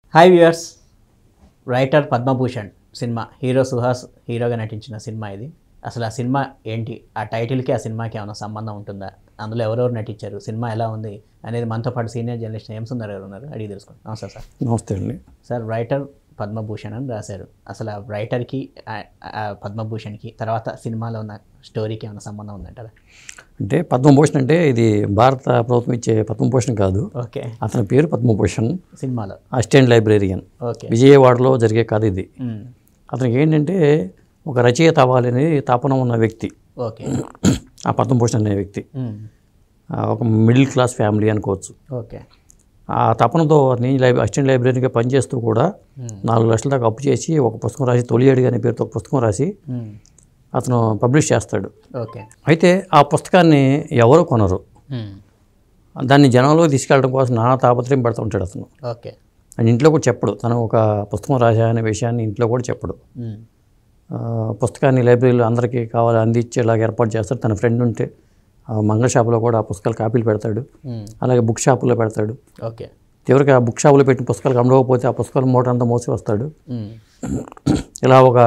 Hi viewers writer Padmabhushan cinema hero Suhas హీరోగా నటించిన cinema ఇది అసలు ఆ సినిమా ఏంటి ఆ టైటిల్కి ఆ సినిమాకి ఏమైనా సంబంధం ఉంటుందా అందులో ఎవరెవరు నటించారు సినిమా ఎలా ఉంది అనేది మనతో పాటు సీనియర్ జర్నలిస్ట్ ఏం సుందర్ గారు ఉన్నారు అడిగి తెలుసుకోండి నమస్తే సార్ నమస్తే అండి సార్ రైటర్ పద్మభూషణ్ అని రాశారు అసలు ఆ రైటర్కి ఆ- ఆ పద్మభూషణ్కి తర్వాత సినిమాలో ఉన్న స్టోరీకి ఏమైనా సంబంధం ఉందంటారా అంటే పద్మభూషణ్ అంటే ఇది భారత ప్రభుత్వం ఇచ్చే పద్మభూషణ్ కాదు ఓకే అతని పేరు పద్మభూషణ్ సినిమాలో అసిస్టెంట్ లైబ్రేరియన్ ఓకే విజయవాడలో జరిగే కథ ఇది మ్మ్. అతనికి ఏంటంటే ఒక రచయిత అవ్వాలని తాపన ఉన్న వ్యక్తి ఓకే ఆ పద్మభూషణ్ అనే వ్యక్తి మ్మ్. ఆ ఒక మిడిల్ క్లాస్ ఫ్యామిలీ అనుకోవచ్చు ఓకే ఆ తపనతో నేను లైబ్ అసిస్టెంట్ లైబ్రరీగా పనిచేస్తూ కూడా మ్మ్. నాలుగు లక్షల దాకా అప్పు చేసి ఒక పుస్తకం రాసి తొలి అడిగి అనే పేరుతో ఒక పుస్తకం రాసి మ్మ్. అతను పబ్లిష్ చేస్తాడు ఓకే అయితే ఆ పుస్తకాన్ని ఎవరు కొనరు మ్మ్. దాన్ని జనంలోకి తీసుకెళ్ళడం కోసం నానా తాపత్రయం పడుతూ ఉంటాడు అతను ఓకే అండ్ ఇంట్లో కూడా చెప్పడు తను ఒక పుస్తకం రాశా అనే విషయాన్ని ఇంట్లో కూడా చెప్పడు మ్మ్. ఆ, పుస్తకాన్ని లైబ్రరీలో అందరికీ కావాలి అందించేలాగా ఏర్పాటు చేస్తాడు తన ఫ్రెండ్ ఉంటే ఆ మంగళ షాపులో కూడా ఆ పుస్తకాలు కాపీలు పెడతాడు మ్మ్. అలాగే బుక్ షాపులో పెడతాడు ఓకే చివరికి ఆ బుక్ షాపులో పెట్టిన పుస్తకాలు అమ్మకపోతే ఆ పుస్తకాల మూట అంతా మోసి వస్తాడు మ్మ్. ఇలా ఒక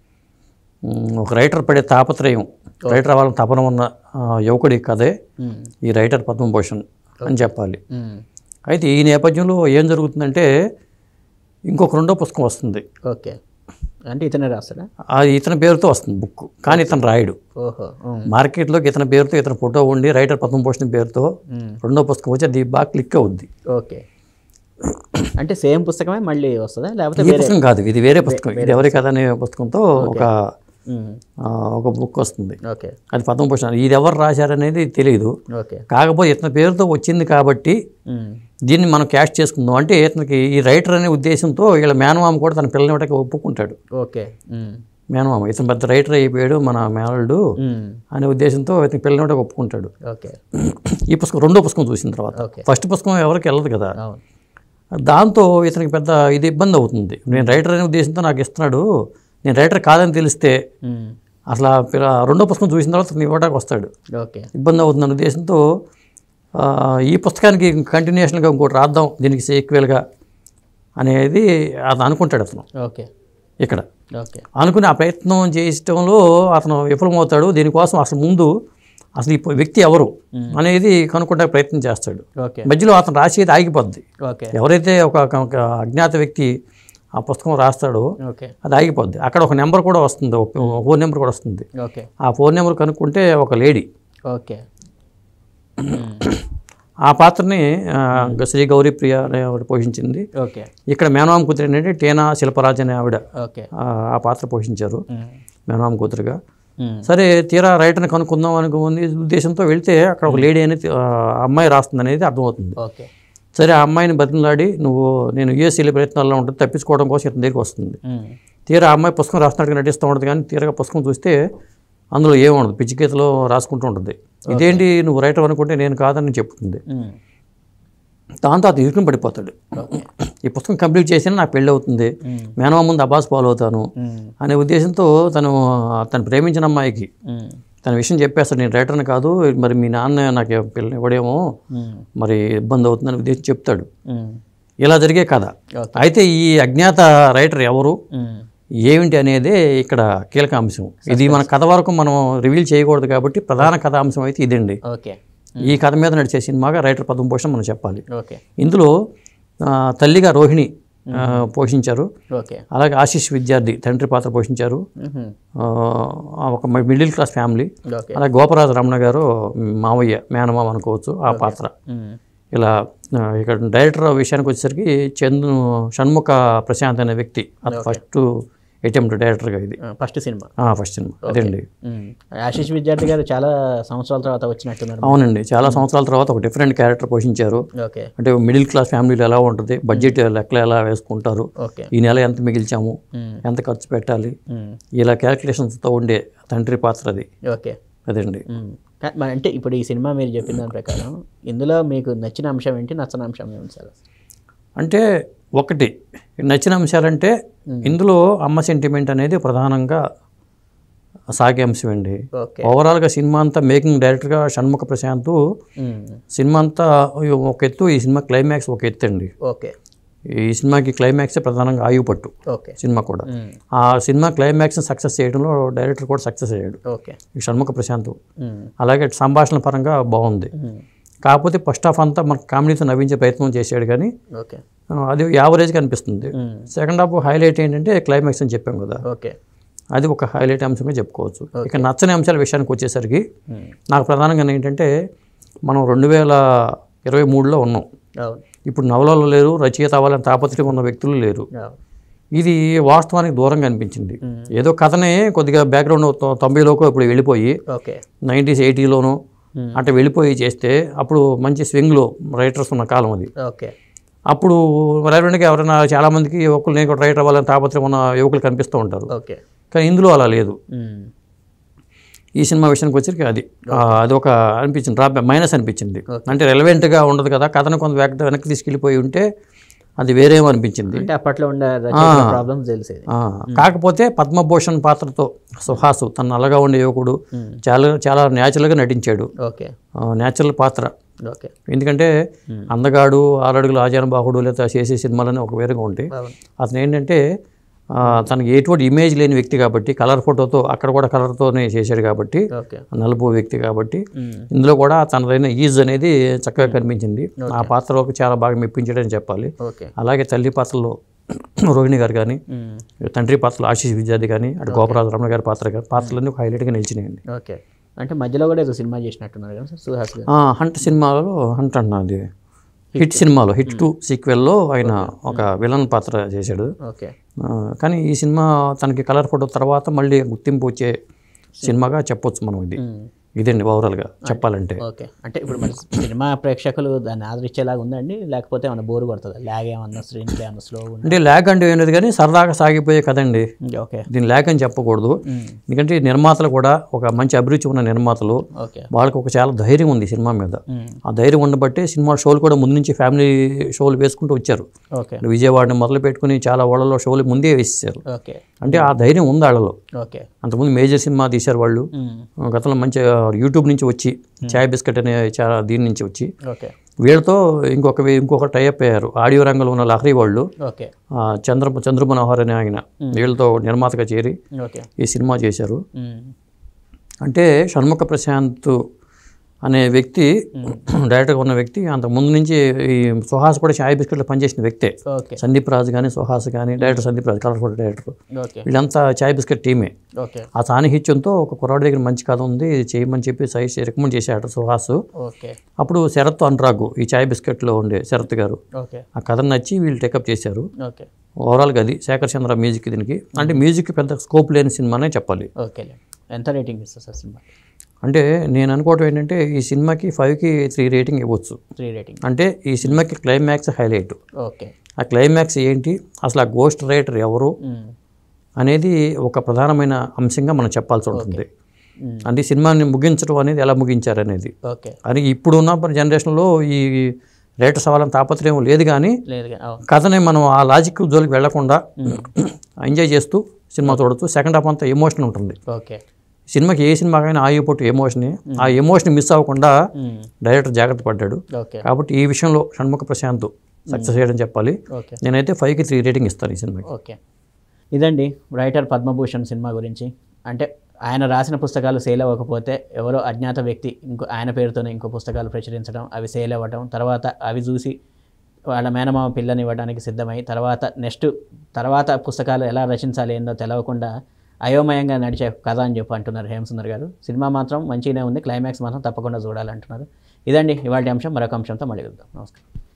మ్, ఒక రైటర్ పడే తాపత్రయం రైటర్ అవ్వాలని తపన ఉన్న ఆ, యువకుడి కథే మ్మ్. ఈ రైటర్ పద్మభూషణ్ అని చెప్పాలి మ్మ్. అయితే ఈ నేపథ్యంలో ఏం జరుగుతుందంటే ఇంకొక రెండో పుస్తకం వస్తుంది ఓకే అంటే ఇతనే రాస్తాడా అది ఇతని పేరుతో వస్తుంది బుక్ కానీ ఇతను రాయడు ఓహో మ్మ్. మార్కెట్లోకి ఇతని పేరుతో ఇతని ఫోటో ఉండి రైటర్ పద్మభూషణ్ పేరుతో మ్మ్. రెండో పుస్తకం వచ్చి అది బాగా క్లిక్ అవుద్ది ఓకే అంటే సేమ్ పుస్తకమే మళ్ళీ వస్తుందా లేకపోతే ఈ పుస్తకం కాదు ఇది వేరే పుస్తకం ఇది ఎవరి కథ అనే పుస్తకంతో ఒక మ్మ్. ఆ, ఒక బుక్ వస్తుంది ఓకే అది పద్మభూషణ్ ఇది ఎవరు రాశారనేది తెలియదు ఓకే కాకపోతే ఇతని పేరుతో వచ్చింది కాబట్టి మ్మ్. దీన్ని మనం క్యాష్ చేసుకుందాం అంటే ఇతనికి ఈ రైటర్ అనే ఉద్దేశంతో వీళ్ళ మేనమామ కూడా తన పిల్లని ఒకటి ఒప్పుకుంటాడు ఓకే మ్మ్. మేనమామ ఇతను పెద్ద రైటర్ అయిపోయాడు మన మేనల్డు మ్మ్. అనే ఉద్దేశంతో ఇతని పిల్లని ఒకటి ఒప్పుకుంటాడు ఓకే ఈ పుస్తకం రెండో పుస్తకం చూసిన తర్వాత ఓకే ఫస్ట్ పుస్తకం ఎవరికి వెళ్ళదు కదా అవును దాంతో ఇతనికి పెద్ద ఇది ఇబ్బంది అవుతుంది నేను రైటర్ అనే ఉద్దేశంతో నాకు ఇస్తున్నాడు నేను రైటర్ కాదని తెలిస్తే మ్మ్. అసలు ఆ పిల్ల- రెండో పుస్తకం చూసిన తర్వాత అతను ఇవ్వడానికి వస్తాడు ఓకే ఇబ్బంది అవుతుందన్న ఉద్దేశంతో ఆ, ఈ పుస్తకానికి కంటిన్యూషన్గా ఇంకోటి రాద్దాం దీనికి సీక్వెల్గా అనేది అతను అనుకుంటాడు అతను ఓకే ఇక్కడ ఓకే అనుకుని ఆ ప్రయత్నం చేయటంలో అతను విఫలమవుతాడు దీనికోసం అసలు ముందు అసలు ఈ వ్యక్తి ఎవరు అనేది కనుక్కోవడానికి ప్రయత్నం చేస్తాడు ఓకే మధ్యలో అతను రాసేది ఆగిపోద్ది ఓకే ఎవరైతే ఒక ఒక అజ్ఞాత వ్యక్తి ఆ పుస్తకం రాస్తాడో ఓకే అది ఆగిపోద్ది అక్కడ ఒక నెంబర్ కూడా వస్తుంది ఒక ఫోన్ నెంబర్ కూడా వస్తుంది ఓకే ఆ ఫోన్ నెంబర్ కనుక్కుంటే ఒక లేడీ ఓకే ఆ పాత్రని ఆ, శ్రీ గౌరీ ప్రియ అనే ఆవిడ పోషించింది ఓకే ఇక్కడ మేనమామ కూతురు ఏంటంటే టేనా శిల్పరాజ్ అనే ఆవిడ ఓకే ఆ, ఆ పాత్ర పోషించారు మ్మ్. మేనమామ కూతురుగా మ్మ్. సరే తీరా రైటర్ని కనుక్కుందాం అనుకుంది ఉద్దేశంతో వెళ్తే అక్కడ ఒక లేడీ అనేది ఆ, అమ్మాయి రాస్తుంది అనేది అర్థమవుతుంది ఓకే సరే ఆ అమ్మాయిని బతిమలాడి నువ్వు నేను యూఎస్సీల ప్రయత్నాల్లో ఉంటుంది తప్పించుకోవడం కోసం ఇతని దగ్గరికి వస్తుంది మ్మ్. తీరా ఆ అమ్మాయి పుస్తకం రాస్తున్నట్టుగా నటిస్తూ ఉంటుంది కానీ తీరగా పుస్తకం చూస్తే అందులో ఏముండదు పిచ్చి గీతలో రాసుకుంటూ ఉంటుంది ఇదేంటి నువ్వు రైటర్ అనుకుంటే నేను కాదని చెప్తుంది మ్మ్. దాంతో అతను ఇరుకుని పడిపోతాడు ఓకే ఈ పుస్తకం కంప్లీట్ చేసినా నాకు పెళ్ళి అవుతుంది మ్మ్. మేనమా ముందు అబ్బాస్ పాలు అవుతాను మ్మ్. అనే ఉద్దేశంతో తను తను ప్రేమించిన అమ్మాయికి మ్మ్. తన విషయం చెప్పేస్తాడు నేను రైటర్ని కాదు మరి మీ నాన్న నాకు పిల్లని ఇవ్వడేమో మ్మ్. మరి ఇబ్బంది అవుతుందని ఉద్దేశం చెప్తాడు మ్మ్. ఇలా జరిగే కథ ఓకే అయితే ఈ అజ్ఞాత రైటర్ ఎవరు మ్మ్. ఏమిటి అనేదే ఇక్కడ కీలక అంశం ఇది మన కథ వరకు మనం రివీల్ చేయకూడదు కాబట్టి ప్రధాన కథాంశం అయితే ఇదండి ఓకే ఈ కథ మీద నడిచే సినిమాగా రైటర్ పద్మభూషణ్ మనం చెప్పాలి ఓకే ఇందులో ఆ, తల్లిగా రోహిణి ఆ, పోషించారు ఓకే అలాగే ఆశీష్ విద్యార్థి తండ్రి పాత్ర పోషించారు మ్మ్. ఆ, ఒక మిడిల్ క్లాస్ ఫ్యామిలీ ఓకే అలాగే గోపరాజు రమణ గారు మావయ్య మేనమామ అనుకోవచ్చు ఆ పాత్ర మ్మ్. ఇలా ఆ, ఇక్కడ డైరెక్టర్ విషయానికి వచ్చేసరికి చందు షణ్ముఖ ప్రశాంత్ అనే వ్యక్తి అది ఫస్ట్ అటెంప్ట్ డైరెక్టర్గా ఇది ఆ, ఫస్ట్ సినిమా ఫస్ట్ సినిమా అదండి మ్మ్. ఆశీష్ విద్యార్థి గారు చాలా సంవత్సరాల తర్వాత వచ్చినట్టున్నారు అవునండి చాలా సంవత్సరాల తర్వాత ఒక డిఫరెంట్ క్యారెక్టర్ పోషించారు ఓకే అంటే మిడిల్ క్లాస్ ఫ్యామిలీలో ఎలా ఉంటుంది బడ్జెట్ లెక్కలు ఎలా వేసుకుంటారు ఓకే ఈ నెల ఎంత మిగిల్చాము మ్మ్. ఎంత ఖర్చు పెట్టాలి మ్మ్. ఇలా క్యాలిక్యులేషన్స్తో ఉండే తండ్రి పాత్ర అది ఓకే అదండి మ్మ్. కా- మరి అంటే ఇప్పుడు ఈ సినిమా మీరు చెప్పిన దాని ప్రకారం ఇందులో మీకు నచ్చిన అంశం ఏంటి నచ్చని అంశం ఏమిటి సార్ అంటే ఒకటి నచ్చిన అంశాలంటే ఇందులో అమ్మ సెంటిమెంట్ అనేది ప్రధానంగా సాగే అంశం అండి ఓకే ఓవరాల్గా సినిమా అంతా మేకింగ్ డైరెక్టర్గా షణ్ముఖ ప్రశాంత్ మ్మ్. సినిమా అంతా ఒక ఎత్తు ఈ సినిమా క్లైమాక్స్ ఒక ఎత్తు అండి ఓకే ఈ సినిమాకి క్లైమాక్సే ప్రధానంగా ఆయువు పట్టు ఓకే సినిమా కూడా మ్మ్. ఆ సినిమా క్లైమాక్స్ని సక్సెస్ చేయడంలో డైరెక్టర్ కూడా సక్సెస్ అయ్యాడు ఓకే ఈ షణ్ముఖ ప్రశాంత్ మ్మ్. అలాగే సంభాషణ పరంగా బాగుంది మ్మ్. కాకపోతే ఫస్ట్ హాఫ్ అంతా మనకు కామెడీతో నవ్వించే ప్రయత్నం చేశాడు కానీ ఓకే ఆ, అది యావరేజ్గా అనిపిస్తుంది మ్మ్. సెకండ్ హాఫ్ హైలైట్ ఏంటంటే క్లైమాక్స్ అని చెప్పాం కదా ఓకే అది ఒక హైలైట్ అంశంగా చెప్పుకోవచ్చు ఇక నచ్చని అంశాల విషయానికి వచ్చేసరికి మ్మ్. నాకు ప్రధానంగా ఏంటంటే మనం రెండు వేల ఇరవై మూడులో ఉన్నాం అవును ఇప్పుడు నవలలో లేరు రచయిత అవ్వాలని తాపత్రయం ఉన్న వ్యక్తులు లేరు అవును ఇది వాస్తవానికి దూరంగా అనిపించింది మ్మ్. ఏదో కథనే కొద్దిగా బ్యాక్గ్రౌండ్ తొంభైలోకి ఇప్పుడు వెళ్ళిపోయి ఓకే నైంటీస్ ఎయిటీలోనూ మ్మ్. అంటే వెళ్ళిపోయి చేస్తే అప్పుడు మంచి స్వింగ్లో రైటర్స్ ఉన్న కాలం అది ఓకే అప్పుడు రెలవెంట్గా ఎవరైనా చాలామందికి యువకులు నేను కూడా రైటర్ అవ్వాలని తాపత్రయం ఉన్న యువకులు కనిపిస్తూ ఉంటారు ఓకే కానీ ఇందులో అలా లేదు మ్మ్. ఈ సినిమా విషయానికి వచ్చరికి అది ఆ, అది ఒక అనిపించింది డ్రాప్ మైనస్ అనిపించింది అంటే రెలవెంట్గా ఉండదు కదా కథను కొంత వెనక్కి వెనక్కి తీసుకెళ్ళిపోయి ఉంటే అది వేరేమో అనిపించింది అంటే అప్పట్లో ఉండే రచయితల ప్రాబ్లమ్స్ తెలిసేది ఆ, కాకపోతే పద్మభూషణ్ పాత్రతో సుహాసు తన నల్లగా ఉండే యువకుడు మ్మ్. చాలా చాలా న్యాచురల్గా నటించాడు ఓకే న్యాచురల్ పాత్ర ఓకే ఎందుకంటే అందగాడు ఆరడుగులు ఆజానుబాహుడు లేదా చేసే సినిమాలని ఒక వేరుగా ఉంటాయి అవును అతను ఏంటంటే ఆ, తనకి ఎటువంటి ఇమేజ్ లేని వ్యక్తి కాబట్టి కలర్ ఫోటోతో అక్కడ కూడా కలర్తోనే చేశాడు కాబట్టి ఓకే నలుపు వ్యక్తి కాబట్టి మ్మ్. ఇందులో కూడా తనదైన ఈజ్ అనేది చక్కగా కనిపించింది ఆ పాత్రలోకి చాలా బాగా మెప్పించాడని చెప్పాలి ఓకే అలాగే తల్లి పాత్రలో రోహిణి గారు కానీ మ్మ్. తండ్రి పాత్రలో ఆశీష్ విద్యార్థి కానీ అటు గోపరాజు రమణ గారి పాత్ర కానీ పాత్రలన్నీ ఒక హైలైట్గా నిలిచినాయండి ఓకే అంటే మధ్యలో కూడా ఏదో సినిమా చేసినట్టున్నారు కదా సార్ సుహాస్ గారు ఆ, హంట్ సినిమాలో హంట్ అన్న అది హిట్ సినిమాలో హిట్ టూ సీక్వెల్లో ఆయన ఒక విలన్ పాత్ర చేశాడు ఓకే ఆ, కానీ ఈ సినిమా తనకి కలర్ ఫోటో తర్వాత మళ్ళీ గుర్తింపు వచ్చే సినిమాగా చెప్పొచ్చు మనం ఇది మ్మ్. ఇదండి ఓవరాల్గా చెప్పాలంటే ఓకే అంటే ఇప్పుడు మరి సినిమా ప్రేక్షకులు దాన్ని ఆదరించేలాగా ఉందండి లేకపోతే ఏమన్నా బోర్ కొడుతుందా లాగ్ ఏమన్నా స్క్రీన్ ప్లే ఏమన్నా స్లో ఉంది అంటే ల్యాగ్ అంటే ఏం లేదు కానీ సరదాగా సాగిపోయే కదండి ఓకే దీని ల్యాగ్ అని చెప్పకూడదు మ్మ్. ఎందుకంటే ఈ నిర్మాతలు కూడా ఒక మంచి అభిరుచి ఉన్న నిర్మాతలు ఓకే వాళ్ళకి ఒక చాలా ధైర్యం ఉంది ఈ సినిమా మీద మ్మ్. ఆ ధైర్యం ఉండబట్టే సినిమా షోలు కూడా ముందు నుంచి ఫ్యామిలీ షోలు వేసుకుంటూ వచ్చారు ఓకే విజయవాడని మొదలు పెట్టుకుని చాలా ఊళ్ళలో షోలు ముందే వేసేసారు ఓకే అంటే ఆ ధైర్యం ఉంది వాళ్ళలో ఓకే అంతకుముందు మేజర్ సినిమా తీశారు వాళ్ళు మ్మ్. గతంలో మంచి యూట్యూబ్ నుంచి వచ్చి చాయ్ బిస్కెట్ అనే చాలా దీని నుంచి వచ్చి ఓకే వీళ్ళతో ఇంకొక ఇంకొక టైప్ అయ్యారు ఆడియో రంగంలో ఉన్న లహరి వాళ్ళు ఓకే ఆ, చంద్ర చంద్ర మనోహర్ అనే ఆయన వీళ్ళతో నిర్మాతగా చేరి ఓకే ఈ సినిమా చేశారు మ్మ్. అంటే షణ్ముఖ ప్రశాంత్ అనే వ్యక్తి డైరెక్టర్గా ఉన్న వ్యక్తి అంత ముందు నుంచి ఈ సుహాస్ కూడా చాయ్ బిస్కెట్లో పనిచేసిన వ్యక్తే ఓకే సందీప్ రాజు కానీ సుహాస్ కానీ director Sandeep Raju colour photo director okay వీళ్ళంతా చాయ్ బిస్కెట్ టీమే ఓకే ఆ సాన్నిహిత్యంతో ఒక కుర్రాడి దగ్గర మంచి కథ ఉంది ఇది చేయమని చెప్పి సైజ్ రికమెండ్ చేశాడు సుహాస్ ఓకే అప్పుడు శరత్ అనురాగు ఈ చాయ్ బిస్కెట్లో ఉండే శరత్ గారు ఓకే ఆ కథ నచ్చి వీళ్ళు టేకప్ చేశారు ఓకే ఓవరాల్గా అది శేఖర్ చంద్ర మ్యూజిక్ దీనికి అంటే మ్యూజిక్ పెద్ద స్కోప్ లేని సినిమానే చెప్పాలి ఓకే ఎంత రేటింగ్ ఇస్తారు సార్ సినిమా అంటే నేను అనుకోవటం ఏంటంటే ఈ సినిమాకి ఫైవ్కి త్రీ రేటింగ్ ఇవ్వచ్చు త్రీ రేటింగ్ అంటే ఈ సినిమాకి క్లైమాక్స్ హైలైట్ ఓకే ఆ క్లైమాక్స్ ఏంటి అసలు ఆ గోస్ట్ రైటర్ ఎవరు మ్మ్. అనేది ఒక ప్రధానమైన అంశంగా మనం చెప్పాల్సి ఉంటుంది మ్మ్. అంటే ఈ సినిమాని ముగించడం అనేది ఎలా ముగించారు అనేది ఓకే అని ఇప్పుడున్న జనరేషన్లో ఈ రైటర్ సవాలని తాపత్రయం లేదు కానీ లేదు కా- అవును కథని మనం ఆ లాజిక్ జోలికి వెళ్లకుండా ఎంజాయ్ చేస్తూ సినిమా చూడొచ్చు సెకండ్ హాఫ్ అంతా ఎమోషన్ ఉంటుంది ఓకే సినిమాకి ఏ సినిమాకైనా ఆగిపోటు ఎమోషనే ఆ ఎమోషన్ మిస్ అవ్వకుండా మ్మ్. డైరెక్టర్ జాగ్రత్త పడ్డాడు ఓకే కాబట్టి ఈ విషయంలో షణ్ముఖ ప్రశాంత్ సక్సెస్ చేయడం చెప్పాలి ఓకే నేనైతే ఫైవ్కి త్రీ రేటింగ్ ఇస్తాను ఈ సినిమాకి ఓకే ఇదండి రైటర్ పద్మభూషణ్ సినిమా గురించి అంటే ఆయన రాసిన పుస్తకాలు సేల్ అవ్వకపోతే ఎవరో అజ్ఞాత వ్యక్తి ఇంకో ఆయన పేరుతోనే ఇంకో పుస్తకాలు ప్రచురించడం అవి సేల్ అవ్వడం తర్వాత అవి చూసి వాళ్ళ మేనమామ పిల్లని ఇవ్వడానికి సిద్ధమై తర్వాత నెక్స్ట్ తర్వాత పుస్తకాలు ఎలా రచించాలి ఏందో తెలవకుండా అయోమయంగా నడిచే కథ అని చెప్పి అంటున్నారు హేమసుందర్ గారు సినిమా మాత్రం మంచిగానే ఉంది క్లైమాక్స్ మాత్రం తప్పకుండా చూడాలంటున్నారు ఇదండి ఇవాళ అంశం మరొక అంశంతో మళ్ళీ కలుద్దాం నమస్కారం